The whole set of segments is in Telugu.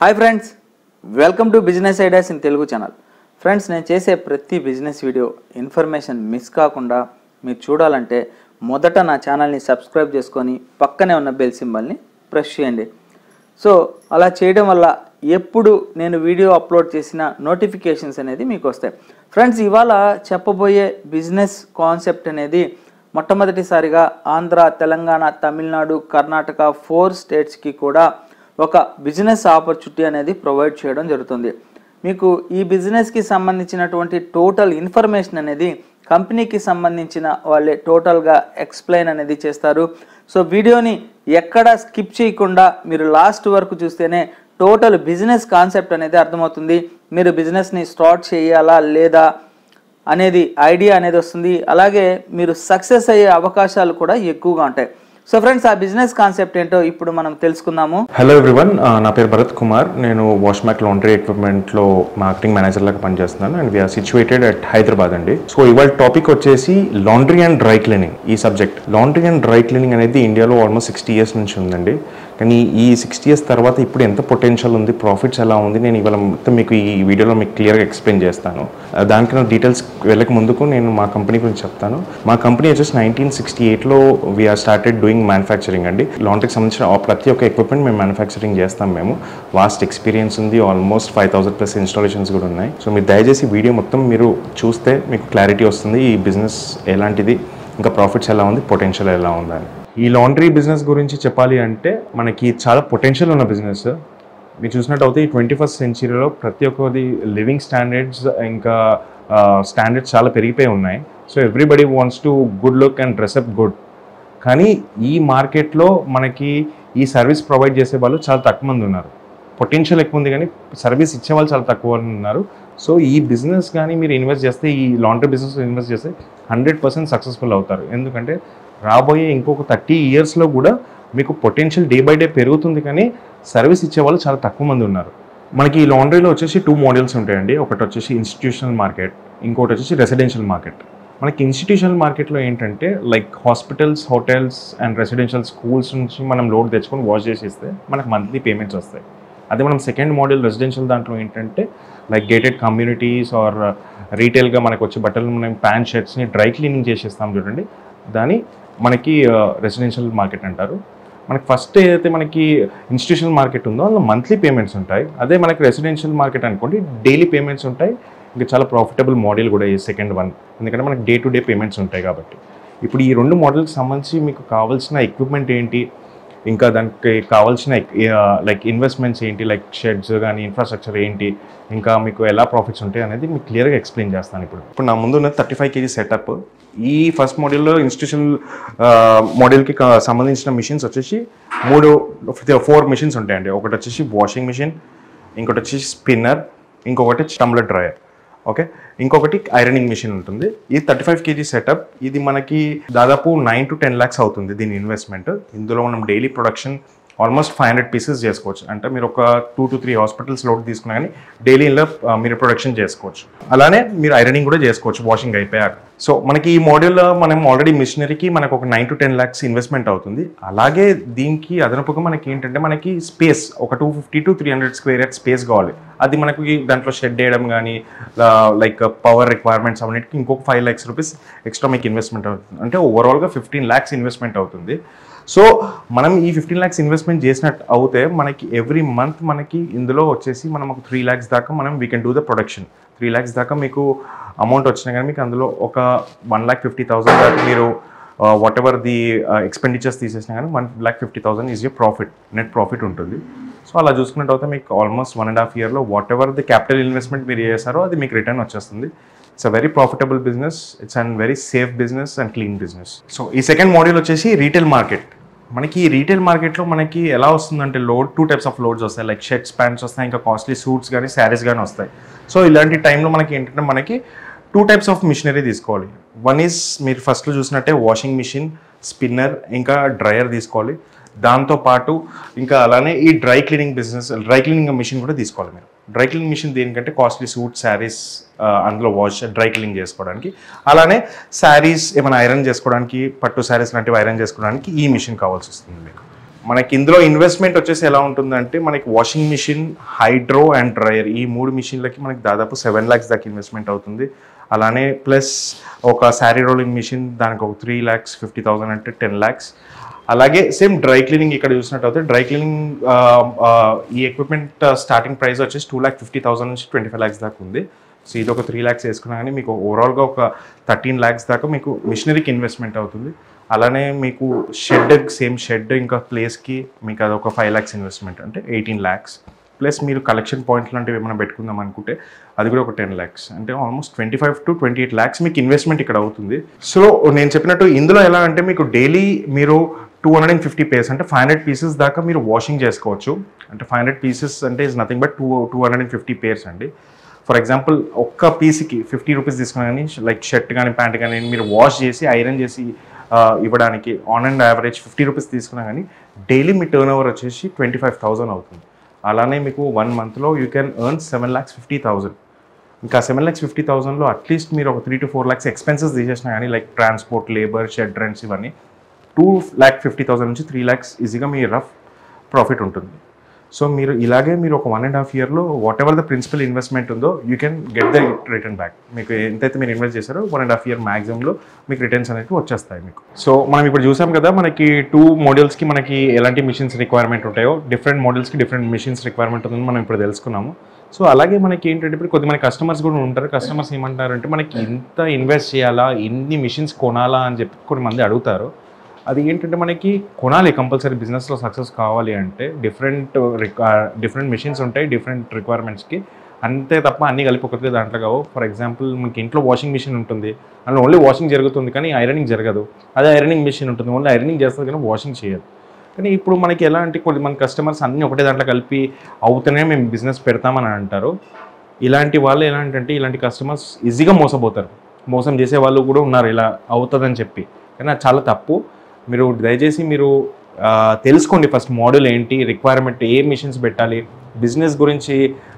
hi friends welcome to business ideas in Telugu channel friends నేను చేసే ప్రతి బిజినెస్ వీడియో ఇన్ఫర్మేషన్ మిస్ కాకుండా మీరు చూడాలంటే మొదట నా ఛానల్ని సబ్స్క్రైబ్ చేసుకొని పక్కనే ఉన్న బెల్ సింబల్ని ప్రెస్ చేయండి సో అలా చేయడం వల్ల ఎప్పుడు నేను వీడియో అప్లోడ్ చేసిన నోటిఫికేషన్స్ అనేది మీకు వస్తాయి ఫ్రెండ్స్ ఇవాళ చెప్పబోయే బిజినెస్ కాన్సెప్ట్ అనేది మొట్టమొదటిసారిగా ఆంధ్ర తెలంగాణ తమిళనాడు కర్ణాటక ఫోర్ స్టేట్స్కి కూడా ఒక బిజినెస్ ఆపర్చునిటీ అనేది ప్రొవైడ్ చేయడం జరుగుతుంది మీకు ఈ బిజినెస్కి సంబంధించినటువంటి టోటల్ ఇన్ఫర్మేషన్ అనేది కంపెనీకి సంబంధించిన వాళ్ళే టోటల్గా ఎక్స్ప్లెయిన్ అనేది చేస్తారు సో వీడియోని ఎక్కడ స్కిప్ చేయకుండా మీరు లాస్ట్ వరకు చూస్తేనే టోటల్ బిజినెస్ కాన్సెప్ట్ అనేది అర్థమవుతుంది మీరు బిజినెస్ని స్టార్ట్ చేయాలా లేదా అనేది ఐడియా అనేది వస్తుంది అలాగే మీరు సక్సెస్ అయ్యే అవకాశాలు కూడా ఎక్కువగా ఉంటాయి సో ఫ్రెండ్స్ ఆ బిజినెస్ కాన్సెప్ట్ ఏంటో ఇప్పుడు మనం తెలుసుకుందాము హలో ఎవ్రీవన్ నా పేరు భరత్ కుమార్ నేను వాష్మ్యాక్ లాండ్రీ ఎక్విప్మెంట్లో మార్కెటింగ్ మేనేజర్ లాగా పనిచేస్తున్నాను and we're situated at Hyderabad అండి సో ఇవాళ టాపిక్ వచ్చేసి లాండ్రీ అండ్ డ్రై క్లీనింగ్ ఈ subject laundry and dry cleaning అనేది ఇండియాలో ఆల్మోస్ట్ సిక్స్టీ ఇయర్స్ నుంచి ఉందండి కానీ ఈ సిక్స్టీ ఇయర్స్ తర్వాత ఇప్పుడు ఎంత పొటెన్షియల్ ఉంది ప్రాఫిట్స్ ఎలా ఉంది నేను ఇవాళ మొత్తం మీకు ఈ వీడియోలో మీకు క్లియర్గా ఎక్స్ప్లెయిన్ చేస్తాను ఆ, దానికన్నా డీటెయిల్స్ వెళ్ళక ముందుకు నేను మా కంపెనీ గురించి చెప్తాను మా కంపెనీ వచ్చేసి నైన్టీన్ సిక్స్టీ ఎయిట్లో వీఆర్ స్టార్టెడ్ డూయింగ్ మ్యానుఫ్యాక్చరింగ్ అండి లాండ్రీకి సంబంధించిన ఆ ప్రతి ఒక్క ఎక్విప్మెంట్ మేము మ్యానుఫ్యాక్చరింగ్ చేస్తాం మేము వాస్ట్ ఎక్స్పీరియన్స్ ఉంది almost five thousand plus installations కూడా ఉన్నాయి సో మీరు దయచేసి వీడియో మొత్తం మీరు చూస్తే మీకు క్లారిటీ వస్తుంది ఈ బిజినెస్ ఎలాంటిది ఇంకా ప్రాఫిట్స్ ఎలా ఉంది పొటెన్షియల్ ఎలా ఉందని ఈ లాండ్రీ బిజినెస్ గురించి చెప్పాలి అంటే మనకి చాలా పొటెన్షియల్ ఉన్న బిజినెస్ మీరు చూసినట్టయితే ఈ ట్వంటీ ఫస్ట్ సెంచరీలో ప్రతి ఒక్కది లివింగ్ స్టాండర్డ్స్ ఇంకా స్టాండర్డ్స్ చాలా పెరిగిపోయి ఉన్నాయి so everybody wants to good look and dress up good కానీ ఈ మార్కెట్లో మనకి ఈ సర్వీస్ ప్రొవైడ్ చేసే వాళ్ళు చాలా తక్కువ మంది ఉన్నారు పొటెన్షియల్ ఎక్కువ ఉంది కానీ సర్వీస్ ఇచ్చే వాళ్ళు చాలా తక్కువ మంది ఉన్నారు సో ఈ బిజినెస్ కానీ మీరు ఇన్వెస్ట్ చేస్తే ఈ లాండ్రీ బిజినెస్ ఇన్వెస్ట్ చేస్తే హండ్రెడ్ పర్సెంట్ సక్సెస్ఫుల్ అవుతారు ఎందుకంటే రాబోయే ఇంకొక థర్టీ ఇయర్స్లో కూడా మీకు పొటెన్షియల్ డే బై డే పెరుగుతుంది కానీ సర్వీస్ ఇచ్చే వాళ్ళు చాలా తక్కువ మంది ఉన్నారు మనకి ఈ లాండ్రీలో వచ్చేసి టూ మోడల్స్ ఉంటాయండి ఒకటి వచ్చేసి ఇన్స్టిట్యూషనల్ మార్కెట్ ఇంకోటి వచ్చేసి రెసిడెన్షియల్ మార్కెట్ మనకి ఇన్స్టిట్యూషనల్ మార్కెట్లో ఏంటంటే like hospitals hotels and residential schools నుంచి మనం లోడ్ తెచ్చుకొని వాష్ చేసి ఇస్తే మనకు మంత్లీ పేమెంట్స్ వస్తాయి అదే మనం సెకండ్ మోడల్ రెసిడెన్షియల్ దాంట్లో ఏంటంటే లైక్ గేటెడ్ కమ్యూనిటీస్ ఆర్ రీటైల్గా మనకు వచ్చే బట్టలు మనం ప్యాంట్ షర్ట్స్ని డ్రై క్లీనింగ్ చేసేస్తాం చూడండి దాని మనకి రెసిడెన్షియల్ మార్కెట్ అంటారు మనకి ఫస్ట్ ఏదైతే మనకి ఇన్స్టిట్యూషనల్ మార్కెట్ ఉందో అందులో మంత్లీ పేమెంట్స్ ఉంటాయి అదే మనకి రెసిడెన్షియల్ మార్కెట్ అనుకోండి డైలీ పేమెంట్స్ ఉంటాయి ఇంకా చాలా ప్రాఫిటబుల్ మోడల్ కూడా ఈ సెకండ్ వన్ ఎందుకంటే మనకి డే టు డే పేమెంట్స్ ఉంటాయి కాబట్టి ఇప్పుడు ఈ రెండు మోడల్కి సంబంధించి మీకు కావాల్సిన ఎక్విప్మెంట్ ఏంటి ఇంకా దానికి కావాల్సిన లైక్ ఇన్వెస్ట్మెంట్స్ ఏంటి లైక్ షెడ్స్ కానీ ఇన్ఫ్రాస్ట్రక్చర్ ఏంటి ఇంకా మీకు ఎలా ప్రాఫిట్స్ ఉంటాయి అనేది మీకు క్లియర్గా ఎక్స్ప్లెయిన్ చేస్తాను ఇప్పుడు ఇప్పుడు నా ముందు ఉన్న థర్టీ ఫైవ్ కేజీ సెటప్ ఈ ఫస్ట్ మోడల్లో ఇన్స్టిట్యూషనల్ మోడల్కి సంబంధించిన మిషన్స్ వచ్చేసి మూడు ఫోర్ మిషన్స్ ఉంటాయండి ఒకటి వచ్చేసి వాషింగ్ మిషన్ ఇంకొకటి వచ్చేసి స్పిన్నర్ ఇంకొకటి టమ్లర్ డ్రయర్ ఓకే ఇంకొకటి ఐరనింగ్ మిషన్ ఉంటుంది ఈ థర్టీ ఫైవ్ కేజీ సెటప్ ఇది మనకి దాదాపు నైన్ టు టెన్ ల్యాక్స్ అవుతుంది దీని ఇన్వెస్ట్మెంట్ ఇందులో మనం daily production almost five hundred pieces చేసుకోవచ్చు అంటే మీరు ఒక two to three hospitals load తీసుకున్నా కానీ డైలీ ఇలా మీరు ప్రొడక్షన్ చేసుకోవచ్చు అలానే మీరు ఐరనింగ్ కూడా చేసుకోవచ్చు వాషింగ్ అయిపోయాక సో మనకి ఈ మోడల్లో మనం ఆల్రెడీ మిషనరీకి మనకు ఒక nine to ten lakhs investment అవుతుంది అలాగే దీనికి అదనపుగా మనకి ఏంటంటే మనకి స్పేస్ ఒక two fifty to three hundred square yard space కావాలి అది మనకి దాంట్లో షెడ్ వేయడం కానీ లైక్ పవర్ రిక్వైర్మెంట్స్ అవన్నిటికి ఇంకొక ఫైవ్ ల్యాక్స్ రూపీస్ ఎక్స్ట్రా మీకు ఇన్వెస్ట్మెంట్ అవుతుంది అంటే ఓవరాల్గా ఫిఫ్టీన్ ల్యాక్స్ ఇన్వెస్ట్మెంట్ అవుతుంది సో మనం ఈ ఫిఫ్టీన్ ల్యాక్స్ ఇన్వెస్ట్మెంట్ చేసినట్టు అవుతే మనకి ఎవ్రీ మంత్ మనకి ఇందులో వచ్చేసి మనం ఒక త్రీ ల్యాక్స్ దాకా మనం we can do the production three lakhs దాకా మీకు అమౌంట్ వచ్చినా కానీ మీకు అందులో ఒక వన్ ల్యాక్ ఫిఫ్టీ థౌసండ్ దాకా మీరు వాట్ ఎవర్ ది ఎక్స్పెండిచర్స్ తీసేసినా కానీ one lakh fifty thousand is a profit net profit ఉంటుంది సో అలా చూసుకున్నట్టు అయితే మీకు ఆల్మోస్ట్ వన్ అండ్ హాఫ్ ఇయర్లో whatever the capital investment మీరు చేశారో అది మీకు రిటర్న్ వచ్చేస్తుంది it's a very profitable business it's and very safe business and clean business so ఈ సెకండ్ మోడల్ వచ్చేసి రీటైల్ మార్కెట్ మనకి ఈ రీటైల్ మార్కెట్లో మనకి ఎలా వస్తుందంటే load two types of loads వస్తాయి లైక్ షర్ట్స్ ప్యాంట్స్ వస్తాయి ఇంకా కాస్ట్లీ సూట్స్ కానీ శారీస్ కానీ వస్తాయి సో ఇలాంటి టైంలో మనకి ఏంటంటే మనకి టూ టైప్స్ ఆఫ్ మిషనరీ తీసుకోవాలి వన్ ఈజ్ మీరు ఫస్ట్లో చూసినట్టే వాషింగ్ మిషన్ స్పిన్నర్ ఇంకా డ్రయర్ తీసుకోవాలి దాంతో పాటు ఇంకా అలానే ఈ dry cleaning business dry cleaning machine కూడా తీసుకోవాలి మీరు డ్రై క్లీనింగ్ మిషన్ దేనికంటే కాస్ట్లీ సూట్ శారీస్ అందులో వాష్ డ్రై క్లీనింగ్ చేసుకోవడానికి అలానే శారీస్ ఏమైనా ఐరన్ చేసుకోవడానికి పట్టు శారీస్ లాంటివి ఐరన్ చేసుకోవడానికి ఈ మిషన్ కావాల్సి వస్తుంది మీకు మనకి ఇందులో ఇన్వెస్ట్మెంట్ వచ్చేసి ఎలా ఉంటుందంటే మనకి washing machine hydro and dryer ఈ మూడు మిషన్లకి మనకి దాదాపు సెవెన్ ల్యాక్స్ దాకా ఇన్వెస్ట్మెంట్ అవుతుంది అలానే ప్లస్ ఒక శారీ రోలింగ్ మిషన్ దానికి ఒక త్రీ ల్యాక్స్ ఫిఫ్టీ థౌసండ్ అంటే టెన్ ల్యాక్స్ అలాగే సేమ్ డ్రై క్లీనింగ్ ఇక్కడ చూసినట్టు అయితే డ్రై క్లీనింగ్ ఈ ఎక్విప్మెంట్ స్టార్టింగ్ ప్రైస్ వచ్చేసి టూ ల్యాక్ ఫిఫ్టీ థౌసండ్ నుంచి ట్వంటీ ఫైవ్ ల్యాక్స్ దాకా ఉంది సో ఇది ఒక త్రీ ల్యాక్స్ వేసుకున్నా కానీ మీకు ఓవరాల్గా ఒక థర్టీన్ ల్యాక్స్ దాకా మీకు మిషనరీకి ఇన్వెస్ట్మెంట్ అవుతుంది అలానే మీకు షెడ్ సేమ్ షెడ్ ఇంకా ప్లేస్కి మీకు అది ఒక ఫైవ్ ల్యాక్స్ ఇన్వెస్ట్మెంట్ అంటే ఎయిటీన్ ల్యాక్స్ ప్లస్ మీరు కలెక్షన్ పాయింట్ లాంటివి ఏమైనా పెట్టుకుందాం అనుకుంటే అది కూడా ఒక టెన్ ల్యాక్స్ అంటే almost twenty five to twenty eight lakhs మీకు ఇన్వెస్ట్మెంట్ ఇక్కడ అవుతుంది సో నేను చెప్పినట్టు ఇందులో ఎలా అంటే మీకు డైలీ మీరు two hundred and fifty pairs అంటే ఫైవ్ హండ్రెడ్ పీసెస్ దాకా మీరు వాషింగ్ చేసుకోవచ్చు అంటే ఫైవ్ హండ్రెడ్ పీసెస్ అంటే is nothing but two two hundred and fifty pairs అండి ఫర్ ఎగ్జాంపుల్ ఒక్క పీస్కి ఫిఫ్టీ రూపీస్ తీసుకున్నా కానీ లైక్ షర్ట్ కానీ ప్యాంట్ కానీ మీరు వాష్ చేసి ఐరన్ చేసి ఆ, ఇవ్వడానికి on and average fifty rupees తీసుకున్నా కానీ డైలీ మీ టర్న్ ఓవర్ వచ్చేసి ట్వంటీ ఫైవ్ థౌసండ్ అవుతుంది అలానే మీకు వన్ మంత్లో you can earn seven lakhs fifty thousand ఇంకా సెవెన్ ల్యాక్స్ ఫిఫ్టీ థౌసండ్లో అట్లీస్ట్ మీరు ఒక three to four lakhs expenses తీసేసినా కానీ like transport labour shed rents ఇవన్నీ టూ ల్యాక్ ఫిఫ్టీ థౌసండ్ నుంచి త్రీ ల్యాక్స్ ఈజీగా మీ రఫ్ ప్రాఫిట్ ఉంటుంది సో మీరు ఇలాగే మీరు ఒక వన్ అండ్ హాఫ్ ఇయర్లో whatever the principal investment ఉందో you can get the return back మీకు ఎంతైతే మీరు ఇన్వెస్ట్ చేశారో వన్ అండ్ హాఫ్ ఇయర్ మ్యాక్సిమంలో మీకు రిటర్న్స్ అనేవి వచ్చేస్తాయి మీకు సో మనం ఇప్పుడు చూసాం కదా మనకి టూ మోడల్స్కి మనకి ఎలాంటి మిషన్స్ రిక్వైర్మెంట్ ఉంటాయో డిఫరెంట్ మోడల్స్కి డిఫరెంట్ మిషన్స్ రిక్వైర్మెంట్ ఉందని మనం ఇప్పుడు తెలుసుకున్నాము సో అలాగే మనకి ఏంటంటే ఇప్పుడు కొద్దిమంది కస్టమర్స్ కూడా ఉంటారు కస్టమర్స్ ఏమంటారంటే మనకి ఇంత ఇన్వెస్ట్ చేయాలా ఇన్ని మిషన్స్ కొనాలా అని చెప్పి కొన్ని మంది అడుగుతారు అది ఏంటంటే మనకి కొనాలి కంపల్సరీ బిజినెస్లో సక్సెస్ కావాలి అంటే డిఫరెంట్ డిఫరెంట్ మిషన్స్ ఉంటాయి డిఫరెంట్ రిక్వైర్మెంట్స్కి అంతే తప్ప అన్ని కలిపి ఒకటి దాంట్లో కావు ఫర్ ఎగ్జాంపుల్ మనకి ఇంట్లో వాషింగ్ మిషన్ ఉంటుంది అందులో ఓన్లీ వాషింగ్ జరుగుతుంది కానీ ఐరనింగ్ జరగదు అదే ఐరనింగ్ మిషన్ ఉంటుంది ఓన్లీ ఐరనింగ్ చేస్తుంది కానీ వాషింగ్ చేయదు కానీ ఇప్పుడు మనకి ఎలా అంటే కొన్ని మన కస్టమర్స్ అన్నీ ఒకటే దాంట్లో కలిపి అవుతూనే మేము బిజినెస్ పెడతామని అంటారు ఇలాంటి వాళ్ళు ఎలాంటంటే ఇలాంటి కస్టమర్స్ ఈజీగా మోసపోతారు మోసం చేసే వాళ్ళు కూడా ఉన్నారు ఇలా అవుతుందని చెప్పి కానీ అది చాలా తప్పు మీరు దయచేసి మీరు ఆ, తెలుసుకోండి ఫస్ట్ మోడల్ ఏంటి రిక్వైర్మెంట్ ఏ మిషన్స్ పెట్టాలి బిజినెస్ గురించి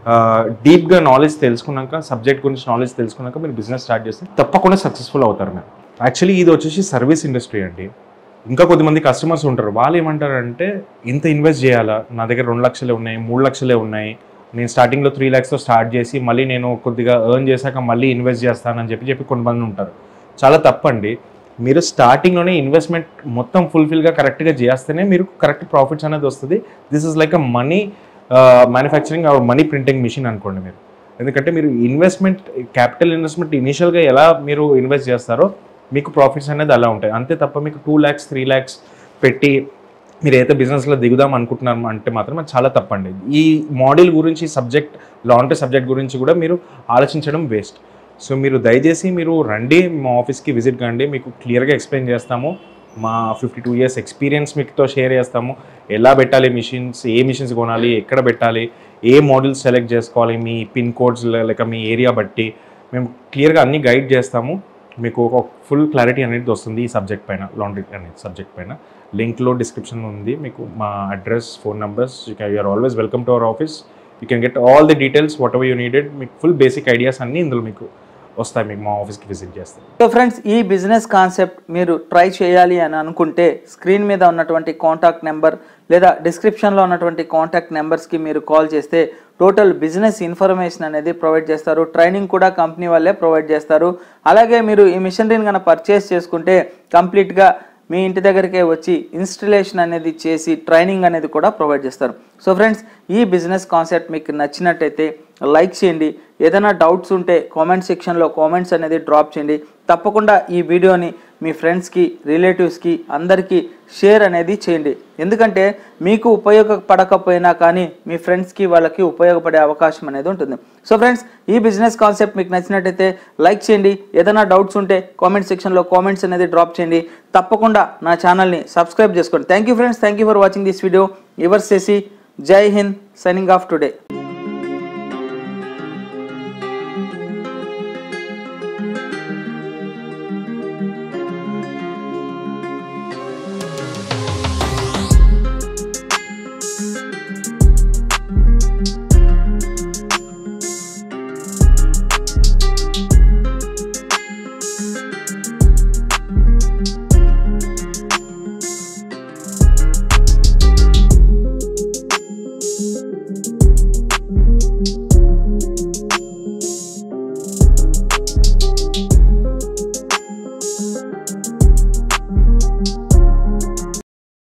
డీప్గా నాలెడ్జ్ తెలుసుకున్నాక సబ్జెక్ట్ గురించి నాలెడ్జ్ తెలుసుకున్నాక మీరు బిజినెస్ స్టార్ట్ చేస్తే తప్పకుండా సక్సెస్ఫుల్ అవుతారు మీరు యాక్చువల్లీ ఇది వచ్చేసి సర్వీస్ ఇండస్ట్రీ అండి ఇంకా కొద్దిమంది కస్టమర్స్ ఉంటారు వాళ్ళు ఏమంటారంటే ఇంత ఇన్వెస్ట్ చేయాలా నా దగ్గర రెండు లక్షలే ఉన్నాయి మూడు లక్షలే ఉన్నాయి నేను స్టార్టింగ్లో త్రీ ల్యాక్స్తో స్టార్ట్ చేసి మళ్ళీ నేను కొద్దిగా ఎర్న్ చేశాక మళ్ళీ ఇన్వెస్ట్ చేస్తానని చెప్పి చెప్పి కొంతమంది ఉంటారు చాలా తప్పండి మీరు స్టార్టింగ్లోనే ఇన్వెస్ట్మెంట్ మొత్తం ఫుల్ఫిల్గా కరెక్ట్గా చేస్తేనే మీరు కరెక్ట్ ప్రాఫిట్స్ అనేది వస్తుంది this is like a money manufacturing or money printing machine అనుకోండి మీరు ఎందుకంటే మీరు ఇన్వెస్ట్మెంట్ క్యాపిటల్ ఇన్వెస్ట్మెంట్ ఇనిషియల్గా ఎలా మీరు ఇన్వెస్ట్ చేస్తారో మీకు ప్రాఫిట్స్ అనేది అలా ఉంటాయి అంతే తప్ప మీకు టూ ల్యాక్స్ త్రీ ల్యాక్స్ పెట్టి మీరు ఏదైతే బిజినెస్లో దిగుదాం అనుకుంటున్నారు అంటే మాత్రం అది చాలా తప్పండి ఈ మోడల్ గురించి సబ్జెక్ట్ లాంటి సబ్జెక్ట్ గురించి కూడా మీరు ఆలోచించడం వేస్ట్ సో మీరు దయచేసి మీరు రండి మా ఆఫీస్కి విజిట్ కండి మీకు క్లియర్గా ఎక్స్ప్లెయిన్ చేస్తాము మా ఫిఫ్టీ టూ ఇయర్స్ ఎక్స్పీరియన్స్ మీతో షేర్ చేస్తాము ఎలా పెట్టాలి మిషన్స్ ఏ మిషన్స్ కొనాలి ఎక్కడ పెట్టాలి ఏ మోడల్స్ సెలెక్ట్ చేసుకోవాలి మీ పిన్ కోడ్స్ లేక మీ ఏరియా బట్టి మేము క్లియర్గా అన్ని గైడ్ చేస్తాము మీకు ఒక ఫుల్ క్లారిటీ అనేది వస్తుంది ఈ సబ్జెక్ట్ పైన లాండ్రీ అనేది సబ్జెక్ట్ పైన లింక్లో డిస్క్రిప్షన్ ఉంది మీకు మా address phone numbers you can you're always welcome to our office you can get all the details whatever you needed మీకు ఫుల్ బేసిక్ ఐడియాస్ అన్నీ ఇందులో మీకు వస్తాయి మీకు మా ఆఫీస్కి విజిట్ చేస్తే సో ఫ్రెండ్స్ ఈ బిజినెస్ కాన్సెప్ట్ మీరు ట్రై చేయాలి అని అనుకుంటే స్క్రీన్ మీద ఉన్నటువంటి కాంటాక్ట్ నెంబర్ లేదా డిస్క్రిప్షన్లో ఉన్నటువంటి కాంటాక్ట్ నెంబర్స్కి మీరు కాల్ చేస్తే టోటల్ బిజినెస్ ఇన్ఫర్మేషన్ అనేది ప్రొవైడ్ చేస్తారు ట్రైనింగ్ కూడా కంపెనీ వాళ్ళే ప్రొవైడ్ చేస్తారు అలాగే మీరు ఈ మిషనరీని కనుక పర్చేస్ చేసుకుంటే కంప్లీట్గా మీ ఇంటి దగ్గరికే వచ్చి ఇన్స్టలేషన్ అనేది చేసి ట్రైనింగ్ అనేది కూడా ప్రొవైడ్ చేస్తారు సో ఫ్రెండ్స్ ఈ బిజినెస్ కాన్సెప్ట్ మీకు నచ్చినట్టయితే లైక్ చేయండి ఏదైనా డౌట్స్ ఉంటే కామెంట్ సెక్షన్లో కామెంట్స్ అనేది డ్రాప్ చేయండి తప్పకుండా ఈ వీడియోని మీ ఫ్రెండ్స్కి రిలేటివ్స్కి అందరికీ షేర్ అనేది చేయండి ఎందుకంటే మీకు ఉపయోగపడకపోయినా కానీ మీ ఫ్రెండ్స్కి వాళ్ళకి ఉపయోగపడే అవకాశం అనేది ఉంటుంది సో ఫ్రెండ్స్ ఈ బిజినెస్ కాన్సెప్ట్ మీకు నచ్చినట్టయితే లైక్ చేయండి ఏదైనా డౌట్స్ ఉంటే కామెంట్ సెక్షన్లో కామెంట్స్ అనేది డ్రాప్ చేయండి తప్పకుండా నా ఛానల్ని సబ్స్క్రైబ్ చేసుకోండి thank you friends thank you for watching this video your చేసి Jai Hind signing off today